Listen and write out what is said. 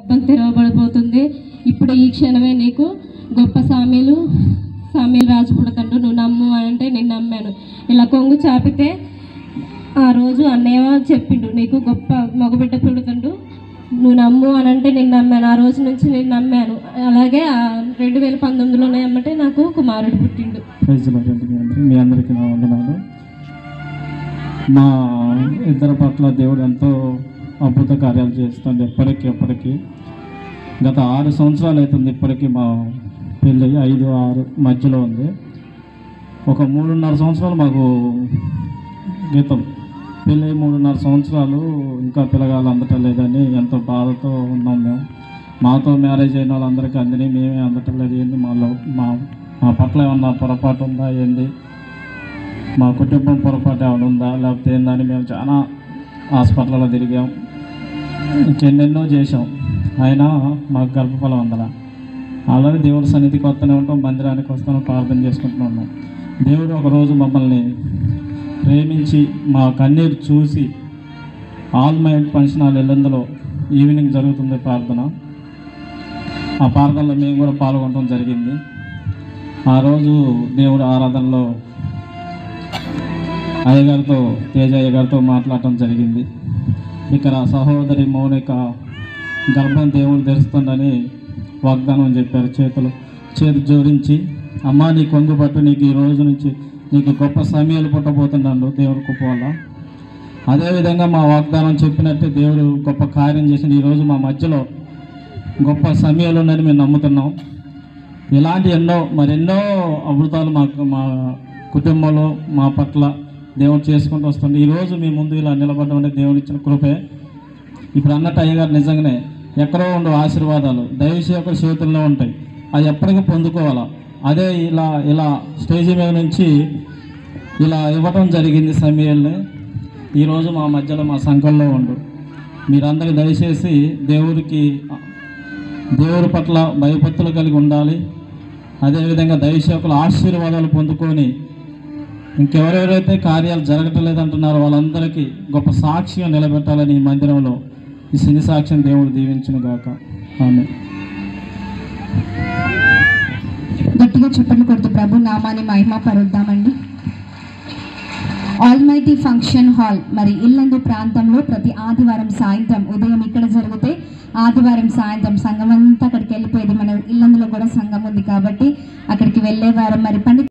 గర్భం తెరవబడిపోతుంది ఇప్పుడు ఈ క్షణమే నీకు గొప్ప సామీలు సామీలు రాజు పుడతండు నువ్వు నమ్ము అని అంటే నేను నమ్మాను ఇలా కొంగు చాపితే ఆ రోజు అన్నయ్య చెప్పిండు నీకు గొప్ప మగబిడ్డ పుడుతుండు నువ్వు నమ్ము అని అంటే నేను నమ్మాను ఆ రోజు నుంచి నేను నమ్మాను అలాగే ఆ రెండు వేల పంతొమ్మిదిలోనే అమ్మటే నాకు కుమారుడు పుట్టిండు ప్రైజ్ లార్డ్ అండి మీ అందరి- మీ అందరికీ నా వందనాలు మా ఇద్దరి పట్ల దేవుడు ఎంతో అద్భుత కార్యాలు చేస్తుంది ఎప్పటికీ ఎప్పటికీ గత ఆరు సంవత్సరాలు అవుతుంది ఇప్పటికీ మా పెళ్ళి ఐదు ఆరు మధ్యలో ఉంది ఒక మూడున్నర సంవత్సరాలు మాకు గీతం పెళ్ళి మూడున్నర సంవత్సరాలు ఇంకా పిల్లగాలు అందటం లేదని ఎంతో బాధతో ఉన్నాం మేము మాతో మ్యారేజ్ అయిన వాళ్ళందరికీ అందిని మేమే అందటం లేదు ఏంది మాలో మా మా పట్ల ఏమన్నా పొరపాటు ఉందా ఏంది మా కుటుంబం పొరపాటు ఏమైనా ఉందా లేకపోతే ఏందని మేము చాలా హాస్పిటల్లో తిరిగాం ఇంకెన్నెన్నో చేసాం అయినా మాకు గర్భఫలం అందల ఆల్రెడీ దేవుడి సన్నిధికి వస్తూనే ఉంటాం మందిరానికి వస్తాను ప్రార్థన చేసుకుంటూ ఉన్నాం దేవుడు ఒకరోజు మమ్మల్ని ప్రేమించి మా కన్నీరు చూసి ఆల్ మైండ్ ఫంక్షన్ హాల్ ఎల్లందులో ఈవినింగ్ జరుగుతుంది ప్రార్థన ఆ ప్రార్థనలో మేము కూడా పాల్గొనడం జరిగింది ఆ రోజు దేవుడు ఆరాధనలో అయ్యగారితో తేజ అయ్యగారితో మాట్లాడటం జరిగింది ఇక్కడ సహోదరి మౌనిక గర్భం దేవుడు తెరుస్తుందని వాగ్దానం చెప్పారు చేతులు చేతి జోడించి అమ్మా నీ కొంగు పట్టు నీకు ఈ రోజు నుంచి నీకు గొప్ప సమయాలు పుట్టబోతున్నాడు దేవుడి కృప వల్ల అదేవిధంగా మా వాగ్దానం చెప్పినట్టే దేవుడు గొప్ప కార్యం చేసిన ఈరోజు మా మధ్యలో గొప్ప సమయాలు ఉన్నాయని మేము నమ్ముతున్నాం ఇలాంటి ఎన్నో మరెన్నో అమృతాలు మాకు మా కుటుంబంలో మా పట్ల దేవుడు చేసుకుంటూ వస్తుంది ఈరోజు మీ ముందు ఇలా నిలబడడం అంటే దేవుడు ఇచ్చిన కృపే ఇప్పుడు అన్నట్టు అయ్యగారు నిజంగానే ఎక్కడో ఉండవు ఆశీర్వాదాలు దైవ సేవకుల చేతుల్లో ఉంటాయి అది ఎప్పటికీ పొందుకోవాలా అదే ఇలా ఇలా స్టేజ్ మీద నుంచి ఇలా ఇవ్వటం జరిగింది సమయాల్ని ఈరోజు మా మధ్యలో మా సంఘంలో ఉండు మీరందరూ దయచేసి దేవుడికి దేవుడి పట్ల భయభక్తులు కలిగి ఉండాలి అదేవిధంగా దైవసేవకుల ఆశీర్వాదాలు పొందుకొని ఇంకెవరెవరైతే కార్యాలు జరగటం లేదంటున్నారో వాళ్ళందరికీ గొప్ప సాక్షిగా నిలబెట్టాలని ఈ మందిరంలో ఈ సిని సాక్ష్యం దేవుడు దీవించును గాక ఆమె గట్టిగా చెప్పండి కొడుతూ ప్రభు నామాన్ని మహిమ పరుద్దామండి ఆల్మైటీ ఫంక్షన్ హాల్ మరి ఇల్లందు ప్రాంతంలో ప్రతి ఆదివారం సాయంత్రం ఉదయం ఇక్కడ జరిగితే ఆదివారం సాయంత్రం సంఘం అంతా అక్కడికి వెళ్ళిపోయేది మన ఇల్లందులో కూడా సంఘం ఉంది కాబట్టి అక్కడికి వెళ్ళే వారం మరి పండిత